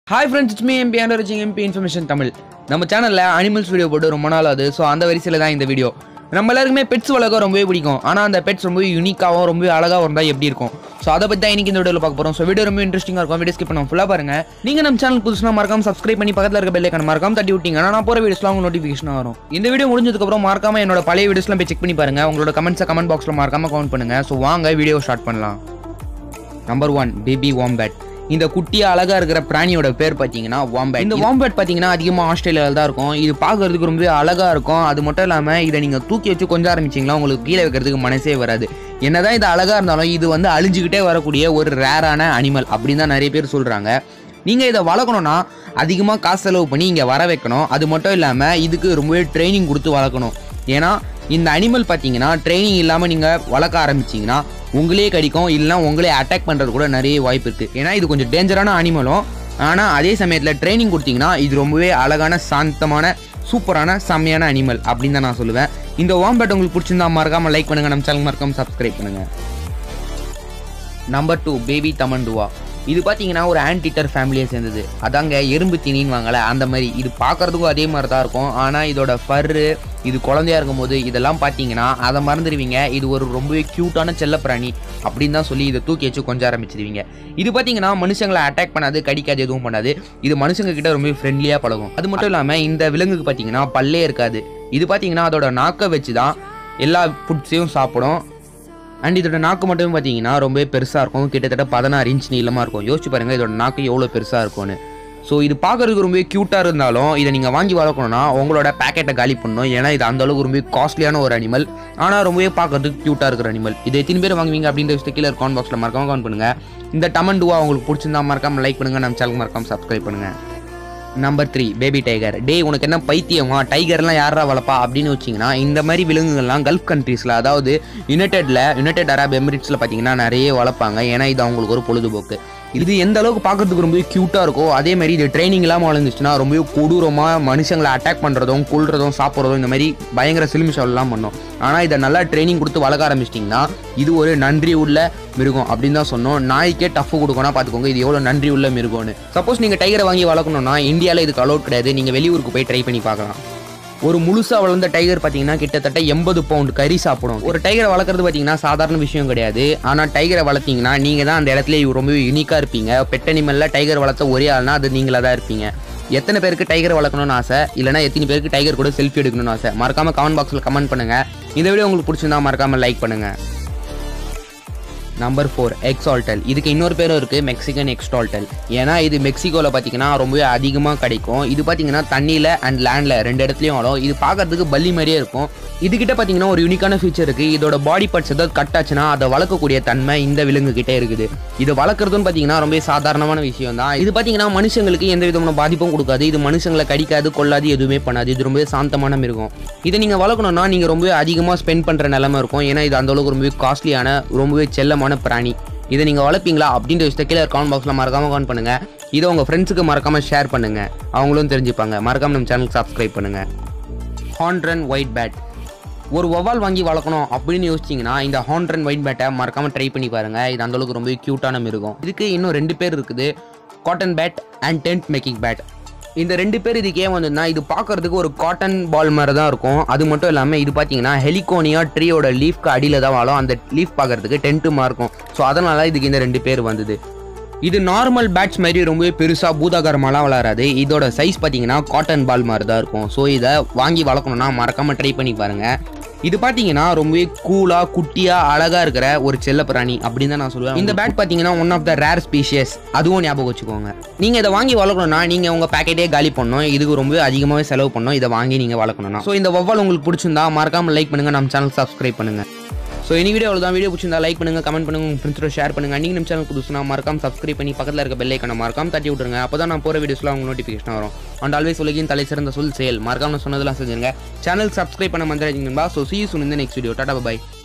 hi friends it's me MB and reaching MB information Tamil நம்ம சேனலில் animals video போட்டு ரொம்ப நாள் ஆகுது ஸோ அந்த வரிசையில் தான் இந்த வீடியோ நம்ம எல்லாருக்குமே பெட்ஸ் வளர்க்க ரொம்பவே பிடிக்கும் ஆனால் அந்த பெட்ஸ் ரொம்பவே யூனிக்காகவும் ரொம்பவே அழகாக இருந்தால் எப்படி இருக்கும் ஸோ அதை பற்றி தான் இன்னைக்கு இந்த வீடியோவில் பார்க்க போகிறோம் ஸோ வீடியோ ரொம்ப இன்ட்ரெஸ்டிங்காக இருக்கும் வீடியோ ஸ்கிப் பண்ண ஃபுல்லாக பாருங்க நீங்கள் நம்ம சேனல் புதுசுனா மறக்காம சப்ஸ்கிரைப் பண்ணி பக்கத்தில் இருக்க பெல்லைக்கான மறக்காம தட்டி விட்டீங்கன்னா நான் போகிற வீடியோஸ்லாம் உங்களுக்கு நோட்டிஃபிகேஷன் வரும் இந்த வீடியோ முடிஞ்சதுக்கப்புறம் மறக்காம என்னோட பழைய வீடியோஸ்லாம் போய் செக் பண்ணி பாருங்க உங்களோட கமெண்ட்ஸை கமெண்ட் பாக்ஸில் மறக்காம கமெண்ட் பண்ணுங்க ஸோ வாங்க வீடியோ ஸ்டார்ட் பண்ணலாம் நம்பர் ஒன் பேபி வாம்பேட் இந்த குட்டியா அழகா இருக்கிற பிராணியோட பேர் பார்த்தீங்கன்னா வாம்பேட் இந்த வாம்பேட் பார்த்தீங்கன்னா அதிகமாக ஆஸ்திரேலியாவில் தான் இருக்கும் இது பார்க்கறதுக்கு ரொம்ப அழகா இருக்கும் அது மட்டும் இல்லாமல் இதை நீங்கள் தூக்கி வச்சு கொஞ்சம் ஆரம்பிச்சிங்களா உங்களுக்கு கீழே வைக்கிறதுக்கு மனசே வராது என்னதான் இது அழகா இருந்தாலும் இது வந்து அழிஞ்சுக்கிட்டே வரக்கூடிய ஒரு ரேரான அனிமல் அப்படின்னு தான் நிறைய பேர் சொல்றாங்க நீங்கள் இதை வளர்க்கணும்னா அதிகமாக காசு செலவு பண்ணி இங்கே வர வைக்கணும் அது மட்டும் இல்லாமல் இதுக்கு ரொம்பவே ட்ரைனிங் கொடுத்து வளர்க்கணும் ஏன்னா இந்த அனிமல் பார்த்தீங்கன்னா ட்ரைனிங் இல்லாமல் நீங்கள் வளர்க்க ஆரம்பிச்சிங்கன்னா உங்களே கடிக்கும் இல்லைனா உங்களே அட்டாக் பண்ணுறது கூட நிறைய வாய்ப்பு இருக்குது ஏன்னா இது கொஞ்சம் டேஞ்சரான அனிமலும் ஆனால் அதே சமயத்தில் ட்ரைனிங் கொடுத்தீங்கன்னா இது ரொம்பவே அழகான சாந்தமான சூப்பரான செம்மையான அனிமல் அப்படின்னு தான் நான் சொல்லுவேன் இந்த வாம்பேட் உங்களுக்கு பிடிச்சிருந்தா மறக்காமல் லைக் பண்ணுங்கள் நம்ம சேனல் மறக்காமல் சப்ஸ்கிரைப் பண்ணுங்கள் நம்பர் டூ பேபி தமண்டுவா இது பார்த்தீங்கன்னா ஒரு ஆன்டிட்டர் ஃபேமிலியை சேர்ந்தது அதாங்க எறும்பு தீனின்னு வாங்கல அந்த மாதிரி இது பார்க்கறதுக்கும் அதே மாதிரி தான் இருக்கும் ஆனால் இதோட ஃபர்ரு இது குழந்தையா இருக்கும்போது இதெல்லாம் பார்த்தீங்கன்னா அதை மறந்துடுவீங்க இது ஒரு ரொம்பவே க்யூட்டான செல்லப்பிராணி அப்படின்னு தான் சொல்லி இதை தூக்கி வச்சு கொஞ்சம் ஆரம்பிச்சிருவீங்க இது பார்த்தீங்கன்னா மனுஷங்களை அட்டாக் பண்ணாது கடிக்காது எதுவும் பண்ணாது இது மனுஷங்க கிட்ட ரொம்ப ஃப்ரெண்ட்லியாக பழகும் அது மட்டும் இல்லாமல் இந்த விலங்குக்கு பார்த்தீங்கன்னா பல்லே இருக்காது இது பார்த்தீங்கன்னா அதோட நாக்கை வச்சு தான் எல்லா ஃபுட்ஸையும் சாப்பிடும் அண்ட் இதோட நாக்கு மட்டும் பார்த்தீங்கன்னா ரொம்பவே பெருசாக இருக்கும் கிட்டத்தட்ட பதினாறு இன்ச் நீளமாக இருக்கும் யோசிச்சு பாருங்கள் இதோட நாக்கு எவ்வளோ பெருசாக இருக்கும்னு ஸோ இது பார்க்கறதுக்கு ரொம்பவே க்யூட்டாக இருந்தாலும் இதை நீங்கள் வாங்கி வளர்க்கணும்னா உங்களோட பேக்கெட்டை காலி பண்ணணும் ஏன்னா இது அந்த அளவுக்கு ரொம்பவே காஸ்ட்லியான ஒரு அனிமல் ஆனால் ரொம்பவே பார்க்கறதுக்கு க்யூட்டாக இருக்கிற அனிமல் இதை எத்தனை பேர் வாங்குவீங்க அப்படின்ற விஷயத்தை கீழே கான் பாக்ஸில் மறக்காம கவுண்ட் பண்ணுங்கள் இந்த டமண்டுவா உங்களுக்கு பிடிச்சிருந்தா மறக்காம லைக் பண்ணுங்கள் நம்ம சேனல் மறக்காம சப்ஸ்கிரைப் பண்ணுங்கள் நம்பர் த்ரீ பேபி டைகர் டேய் உனக்கு என்ன பைத்தியமா டைகர்லாம் யாரா வளர்ப்பா அப்படின்னு வச்சிங்கன்னா இந்த மாதிரி விலங்குகள்லாம் கல்ஃப் கண்ட்ரீஸில் அதாவது யுனைடெட்ல யுனைடெட் அரப் எமிரேட்ஸில் பார்த்தீங்கன்னா நிறைய வளர்ப்பாங்க ஏன்னா இது அவங்களுக்கு ஒரு பொழுதுபோக்கு இது எந்த அளவுக்கு பார்க்கறதுக்கு ரொம்பவே க்யூட்டாக இருக்கோ அதே மாதிரி இது ட்ரைனிங் இல்லாமல் வளர்ந்துச்சுன்னா ரொம்பவே கொடூரமாக மனுஷங்களை அட்டாக் பண்ணுறதும் கொள்றதும் சாப்பிட்றதும் இந்த மாதிரி பயங்கர சிலுமிஷம்லாம் பண்ணும் ஆனால் இதை நல்லா ட்ரைனிங் கொடுத்து வளர்க்க ஆரம்பிச்சிட்டிங்கன்னா இது ஒரு நன்றி உள்ள மிருகம் அப்படின்னு தான் சொன்னோம் நாய்க்கே டஃப் கொடுக்கணும் பார்த்துக்கோங்க இது எவ்வளோ நன்றி உள்ள மிருகம்னு சப்போஸ் நீங்கள் டைகரை வாங்கி வளர்க்கணும்னா இந்தியாவில் இதுக்கு அலோட் கிடையாது நீங்கள் வெளியூருக்கு போய் ட்ரை பண்ணி பார்க்கலாம் ஒரு முழுசா வளர்ந்த டைகர் பார்த்தீங்கன்னா கிட்டத்தட்ட எண்பது பவுண்ட் கறி சாப்பிடும் ஒரு டைகரை வளர்க்குறது பார்த்தீங்கன்னா சாதாரண விஷயம் கிடையாது ஆனால் டைகரை வளர்த்தீங்கன்னா நீங்கள் தான் அந்த இடத்துல ரொம்பவே யூனிக்காக இருப்பீங்க பெட் அனிமலில் டைகர் வளர்த்த ஒரே ஆள்னா அது நீங்களாக தான் இருப்பீங்க எத்தனை பேருக்கு டைகர் வளர்க்கணும்னு ஆசை இல்லைனா எத்தனை பேருக்கு டைகர் கூட செல்ஃபி எடுக்கணும்னு ஆசை மறக்காம கமெண்ட் பாக்ஸில் கமெண்ட் பண்ணுங்க இந்த வீடியோ உங்களுக்கு பிடிச்சிருந்தா மறக்காம லைக் பண்ணுங்க நம்பர் ஃபோர் எக்ஸால்டல் இதுக்கு இன்னொரு பேரும் இருக்குது மெக்சிகன் எக்ஸ்டால்டல் ஏன்னா இது மெக்சிகோவில் பார்த்தீங்கன்னா ரொம்பவே அதிகமாக கிடைக்கும் இது பார்த்தீங்கன்னா தண்ணியில் அண்ட் லேண்டில் ரெண்டு இடத்துலையும் வரும் இது பார்க்கறதுக்கு பல்லி மாதிரியே இருக்கும் இதுகிட்ட பார்த்தீங்கன்னா ஒரு யூனிக்கான ஃபீச்சர் இருக்குது இதோட பாடி பார்ட்ஸ் ஏதாவது கட் ஆச்சுன்னா அதை வளர்க்கக்கூடிய தன்மை இந்த விலங்கு கிட்டே இருக்குது இது வளர்க்குறதுன்னு பார்த்தீங்கன்னா ரொம்ப சாதாரணமான விஷயம் தான் இது பார்த்தீங்கன்னா மனுஷங்களுக்கு எந்த விதமான பாதிப்பும் கொடுக்காது இது மனுஷங்களை கடிக்காது கொள்ளாது எதுவுமே பண்ணாது இது ரொம்பவே சாந்தமான மிருகம் இதை நீங்கள் வளர்க்கணும்னா நீங்கள் ரொம்பவே அதிகமாக ஸ்பெண்ட் பண்ணுற நிலமை இருக்கும் ஏன்னா இது அந்த அளவுக்கு ரொம்பவே காஸ்ட்லியான ரொம்பவே செல்லமான பிராணி இதை நீங்கள் வளர்ப்பீங்களா அப்படின்ற விஷயத்த கீழே கமெண்ட் பாக்ஸில் மறக்காம கமெண்ட் பண்ணுங்க இதை உங்கள் ஃப்ரெண்ட்ஸுக்கு மறக்காம ஷேர் பண்ணுங்க அவங்களும் தெரிஞ்சுப்பாங்க மறக்காம நம்ம சேனலுக்கு சப்ஸ்கிரைப் பண்ணுங்க ஹாண்ட்ரன் ஒயிட் பேட் ஒரு ஒவால் வாங்கி வளர்க்கணும் அப்படின்னு யோசிச்சிங்கன்னா இந்த ஹாண்ட்ரன் ஒயிட் பேட்டை மறக்காம ட்ரை பண்ணி பாருங்க இது அந்த அளவுக்கு ரொம்ப க்யூட்டான மிருகம் இதுக்கு இன்னும் ரெண்டு பேர் இருக்குது cotton bat and tent making bat இந்த ரெண்டு பேர் இதுக்கு ஏன் வந்ததுன்னா இது பார்க்கறதுக்கு ஒரு காட்டன் பால் மாதிரி தான் இருக்கும் அது மட்டும் இல்லாமல் இது பார்த்தீங்கன்னா ஹெலிகோனியா ட்ரீயோட லீஃப்க்கு அடியில் தான் வாழும் அந்த லீஃப் பார்க்கறதுக்கு டென்ட்டுமா இருக்கும் ஸோ அதனால இதுக்கு இந்த ரெண்டு பேர் வந்தது இது நார்மல் பேட்ஸ் மாதிரி ரொம்பவே பெருசாக பூதாகரமாலாம் வளராது இதோட சைஸ் பார்த்தீங்கன்னா காட்டன் பால் மாதிரி தான் இருக்கும் ஸோ இதை வாங்கி வளர்க்கணும்னா மறக்காமல் ட்ரை பண்ணி பாருங்கள் இது பார்த்தீங்கன்னா ரொம்பவே கூலாக குட்டியாக அழகாக இருக்கிற ஒரு செல்ல பிராணி அப்படின்னு தான் நான் சொல்லுவேன் இந்த பேட் பார்த்தீங்கன்னா one of the rare species அதுவும் ஞாபகம் வச்சுக்கோங்க நீங்கள் இதை வாங்கி வளர்க்கணும்னா நீங்கள் உங்கள் பேக்கெட்டே காலி பண்ணணும் இதுக்கு ரொம்பவே அதிகமாகவே செலவு பண்ணணும் இதை வாங்கி நீங்கள் வளர்க்கணும்னா ஸோ இந்த வவ்வால் உங்களுக்கு பிடிச்சிருந்தா மறக்காமல் லைக் பண்ணுங்கள் நம்ம சேனல் சப்ஸ்கிரைப் பண்ணுங்கள் ஸோ இனி வீடியோ அவ்வளோதான் வீடியோ பிடிச்சிருந்தா லைக் பண்ணுங்க கமெண்ட் பண்ணுங்க உங்க ஃப்ரெண்ட்ஸோட ஷேர் பண்ணுங்க நீங்கள் நம்ம சேனல் புதுசுனா மறக்காம சப்ஸ்கிரைப் பண்ணி பக்கத்தில் இருக்க பெல் ஐக்கனை மறக்காம தட்டி விட்டுருங்க அப்போ தான் நான் போகிற வீடியோஸ்லாம் உங்களுக்கு நோட்டிஃபிகேஷன் வரும் அண்ட் ஆல்வேஸ் உலகின் தலை சிறந்த சொல் செயல் மறக்காம சொன்னதெல்லாம் செஞ்சுருங்க சேனல் சப்ஸ்கிரைப் பண்ண மந்திராஜிங்க ஸோ சி சுன் இந்த நெக்ஸ்ட் வீடியோ டாடா பை